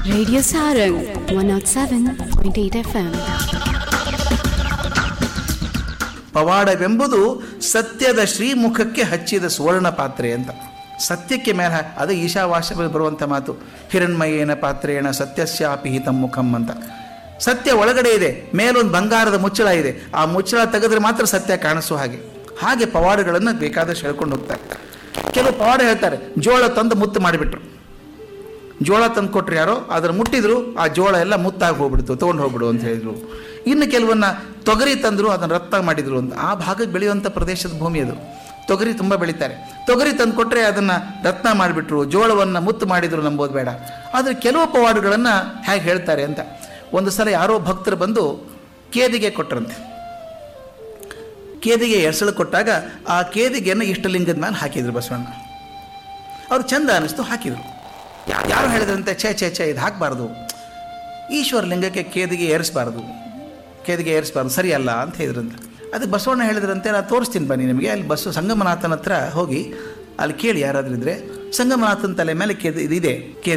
Radio Sarang 107.8 FM. ಪವಾಡವೆಂಬುದು ಸತ್ಯದ ಶ್ರೀಮುಖಕ್ಕೆ ಹಚ್ಚಿದ ಸುವರ್ಣ ಪಾತ್ರೆ ಅಂತ ಸತ್ಯಕ್ಕೆ ಮೇಲೆ ಹಾ- ಅದು ಈಶಾವಾಸ್ಯದಲ್ಲಿ ಬರುವಂಥ ಮಾತು ಹಿರಣ್ಮಯೇನ ಪಾತ್ರೇಣ ಸತ್ಯಸ್ಯಾಪಿ ಹಿತಂ ಮುಖಂ ಅಂತ ಸತ್ಯ ಒಳಗಡೆ ಇದೆ ಮೇಲೊಂದು ಬಂಗಾರದ ಮುಚ್ಚಳ ಇದೆ ಆ ಮುಚ್ಚಳ ತೆಗೆದ್ರೆ ಮಾತ್ರ ಸತ್ಯ ಕಾಣಿಸೋ ಹಾಗೆ ಹಾಗೆ ಪವಾಡಗಳನ್ನು ಬೇಕಾದಷ್ಟು ಹೇಳ್ಕೊಂಡು ಹೋಗ್ತಾರೆ ಕೆಲವು ಪವಾಡ ಹೇಳ್ತಾರೆ ಜೋಳ ತಂದು ಮುತ್ತು ಮಾಡಿಬಿಟ್ರು ಜೋಳ ತಂದು ಕೊಟ್ರು ಯಾರೋ ಅದನ್ನು ಮುಟ್ಟಿದ್ರು ಆ ಜೋಳ ಎಲ್ಲ ಮುತ್ತಾಗಿ ಹೋಗ್ಬಿಡ್ತು ತೊಗೊಂಡು ಹೋಗ್ಬಿಡು ಅಂತ ಹೇಳಿದ್ರು ಇನ್ನು ಕೆಲವನ್ನ ತೊಗರಿ ತಂದರು ಅದನ್ನು ರತ್ತ ಮಾಡಿದ್ರು ಅಂತ ಆ ಭಾಗಕ್ಕೆ ಬೆಳೆಯುವಂಥ ಪ್ರದೇಶದ ಭೂಮಿ ಅದು ತೊಗರಿ ತುಂಬ ಬೆಳೀತಾರೆ ತೊಗರಿ ತಂದು ಕೊಟ್ಟರೆ ಅದನ್ನು ರತ್ನ ಮಾಡಿಬಿಟ್ರು ಜೋಳವನ್ನು ಮುತ್ತು ಮಾಡಿದ್ರು ನಂಬೋದು ಬೇಡ ಆದರೆ ಕೆಲವು ಪವಾಡಗಳನ್ನು ಹೇಗೆ ಹೇಳ್ತಾರೆ ಅಂತ ಒಂದು ಸಲ ಯಾರೋ ಭಕ್ತರು ಬಂದು ಕೇದಿಗೆ ಕೊಟ್ಟರಂತೆ ಕೇದಿಗೆ ಎಸಳು ಕೊಟ್ಟಾಗ ಆ ಕೇದಿಗೆಯನ್ನು ಇಷ್ಟಲಿಂಗದ ಮೇಲೆ ಹಾಕಿದ್ರು ಬಸವಣ್ಣ ಅವ್ರು ಚಂದ ಅನ್ನಿಸ್ತು ಹಾಕಿದರು ಯಾ- ಯಾರು ಹೇಳಿದ್ರಂತೆ ಛೇ ಛೇ ಛೇ ಇದು ಹಾಕಬಾರ್ದು ಈಶ್ವರ ಲಿಂಗಕ್ಕೆ ಕೇದಿಗೆ ಏರಿಸಬಾರ್ದು ಕೇದಿಗೆ ಏರಿಸಬಾರ್ದು ಸರಿಯಲ್ಲ ಅಂತ ಹೇಳಿದ್ರಂತೆ ಅದಕ್ಕೆ ಬಸವಣ್ಣ ಹೇಳಿದ್ರಂತೆ ನಾನು ತೋರಿಸ್ತೀನಿ ಬನ್ನಿ ನಿಮಗೆ ಅಲ್ಲಿ ಬಸ್ಸು ಸಂಗಮನಾಥನ ಹತ್ರ ಹೋಗಿ ಅಲ್ಲಿ ಕೇಳಿ ಯಾರಾದ್ರೂ ಇದ್ರೆ ಸಂಗಮನಾಥನ ತಲೆ ಮೇಲೆ ಕೇದಿ ಇದಿದೆ ಕೇ